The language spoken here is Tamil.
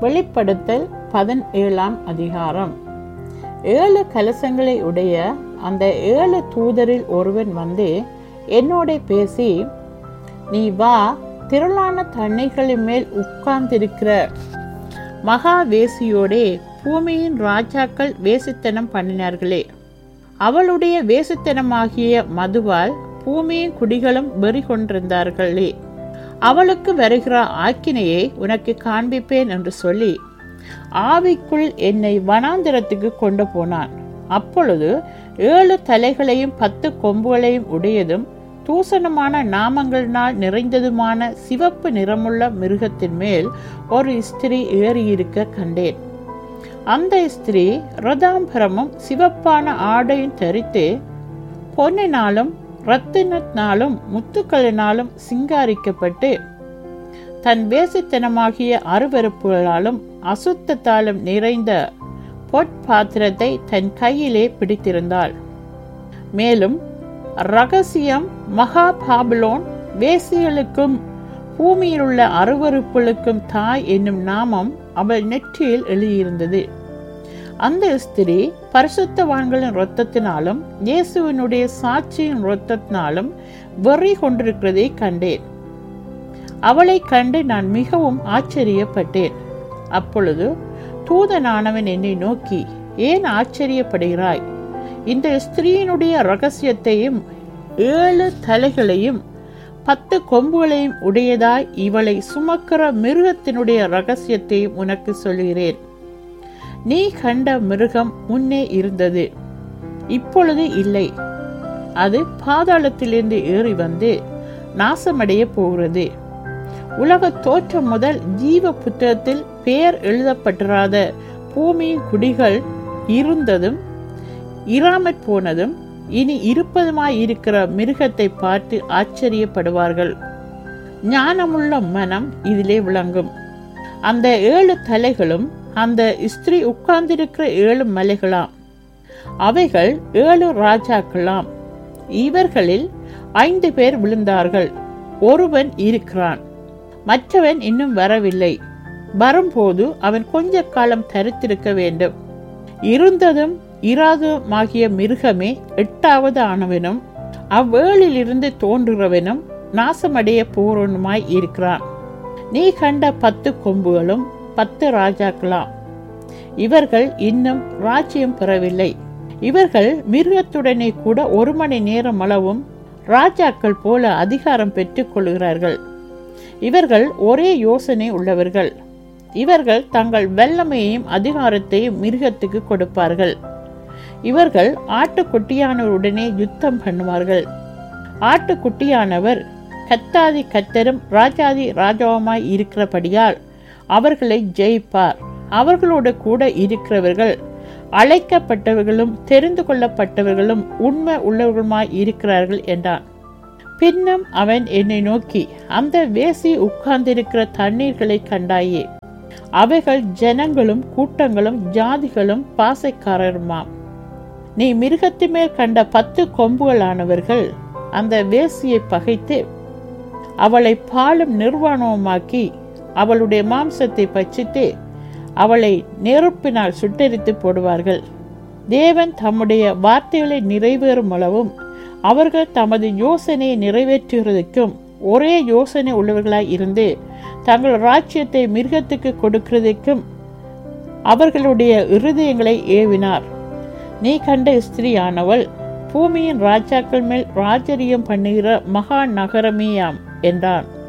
வெளிப்படுத்தல் பதினேழாம் அதிகாரம் ஏழு கலசங்களை உடைய அந்த ஏழு தூதரில் ஒருவன் வந்து என்னோட பேசி நீ வா திரளான தண்ணீர்களின் மேல் உட்கார்ந்திருக்கிற மகா வேசியோடே பூமியின் ராஜாக்கள் வேசித்தனம் பண்ணினார்களே அவளுடைய வேசித்தனமாகிய மதுவால் பூமியின் குடிகளும் வெறி கொண்டிருந்தார்களே அவளுக்கு வருகிற ஆக்கினையை உனக்கு காண்பிப்பேன் என்று சொல்லி ஆவிக்குள் என்னை வனாந்திரத்துக்கு கொண்டு போனான் அப்பொழுது ஏழு தலைகளையும் பத்து கொம்புகளையும் உடையதும் தூசணமான நாமங்களினால் நிறைந்ததுமான சிவப்பு நிறமுள்ள மிருகத்தின் மேல் ஒரு ஸ்திரீ ஏறியிருக்க கண்டேன் அந்த ஸ்திரீ ரதாம்பரமும் சிவப்பான ஆடையும் தரித்து பொன்னினாலும் ரத்தினத்தினாலும் முத்துக்களினாலும் சிங்காரிக்கப்பட்டு தன் வேசித்தனமாகிய அருவறுப்புகளாலும் அசுத்தத்தாலும் நிறைந்த பொற்பாத்திரத்தை தன் கையிலே பிடித்திருந்தாள் மேலும் ரகசியம் மகா பாபிலோன் வேசிகளுக்கும் பூமியில் உள்ள அருவறுப்புகளுக்கும் தாய் என்னும் நாமம் அவள் நெற்றியில் எழுதியிருந்தது அந்த ஸ்திரீ பரிசுத்தவான்களின் இரத்தத்தினாலும் இயேசுவினுடைய சாட்சியின் இரத்தத்தினாலும் வெறி கொண்டிருக்கிறதை கண்டேன் அவளை கண்டு நான் மிகவும் ஆச்சரியப்பட்டேன் அப்பொழுது தூதனானவன் என்னை நோக்கி ஏன் ஆச்சரியப்படுகிறாய் இந்த ஸ்திரீயினுடைய ரகசியத்தையும் ஏழு தலைகளையும் பத்து கொம்புகளையும் உடையதாய் இவளை சுமக்கிற மிருகத்தினுடைய ரகசியத்தையும் உனக்கு சொல்கிறேன் நீ கண்ட மிருகம் முன்னே இருந்தது இப்பொழுது இல்லை அது பாதாளத்திலிருந்து ஏறி வந்து நாசமடைய போகிறது உலக தோற்றம் முதல் ஜீவ புத்தகத்தில் பெயர் எழுதப்பட்டிராத பூமியின் குடிகள் இருந்ததும் இராமற் போனதும் இனி இருப்பதுமாய் இருக்கிற மிருகத்தை பார்த்து ஆச்சரியப்படுவார்கள் ஞானமுள்ள மனம் இதிலே விளங்கும் அந்த ஏழு தலைகளும் அந்த ஸ்திரீ உட்கார்ந்திருக்கிற ஏழு மலைகளாம் அவைகள் ஏழு ராஜாக்களாம் இவர்களில் ஐந்து பேர் விழுந்தார்கள் ஒருவன் இருக்கிறான் மற்றவன் இன்னும் வரவில்லை வரும்போது அவன் கொஞ்ச காலம் தரித்திருக்க வேண்டும் இருந்ததும் இராதுமாகிய மிருகமே எட்டாவது ஆனவனும் அவ்வேளிலிருந்து தோன்றுகிறவனும் நாசமடைய போறவனுமாய் இருக்கிறான் நீ கண்ட பத்து கொம்புகளும் பத்து ராஜாக்களாம் இவர்கள் இன்னும் ராஜ்யம் பெறவில்லை இவர்கள் மிருகத்துடனே கூட ஒரு மணி நேரம் அளவும் ராஜாக்கள் போல அதிகாரம் பெற்றுக் கொள்கிறார்கள் இவர்கள் ஒரே யோசனை உள்ளவர்கள் இவர்கள் தங்கள் வல்லமையையும் அதிகாரத்தையும் மிருகத்துக்கு கொடுப்பார்கள் இவர்கள் ஆட்டுக்குட்டியானவருடனே யுத்தம் பண்ணுவார்கள் ஆட்டுக்குட்டியானவர் கத்தாதி கத்தரும் ராஜாதி ராஜாவுமாய் இருக்கிறபடியால் அவர்களை ஜெயிப்பார் அவர்களோடு கூட இருக்கிறவர்கள் அழைக்கப்பட்டவர்களும் தெரிந்து கொள்ளப்பட்டவர்களும் உண்மை உள்ளவர்களுமாய் இருக்கிறார்கள் என்றான் பின்னும் அவன் என்னை நோக்கி அந்த வேசி உட்கார்ந்திருக்கிற தண்ணீர்களை கண்டாயே அவைகள் ஜனங்களும் கூட்டங்களும் ஜாதிகளும் பாசைக்காரருமாம் நீ மிருகத்து மேல் கண்ட பத்து கொம்புகளானவர்கள் அந்த வேசியை பகைத்து அவளை பாலும் நிர்வாணமாக்கி அவளுடைய மாம்சத்தை பச்சித்து அவளை நெருப்பினால் சுட்டெரித்து போடுவார்கள் தேவன் தம்முடைய வார்த்தைகளை நிறைவேறும் அளவும் அவர்கள் தமது யோசனையை நிறைவேற்றுகிறதுக்கும் ஒரே யோசனை உள்ளவர்களாய் இருந்து தங்கள் ராஜ்யத்தை மிருகத்துக்கு கொடுக்கிறதுக்கும் அவர்களுடைய இருதயங்களை ஏவினார் நீ கண்ட ஸ்திரீயானவள் பூமியின் ராஜாக்கள் மேல் ராஜரியம் பண்ணுகிற மகா நகரமேயாம் என்றான்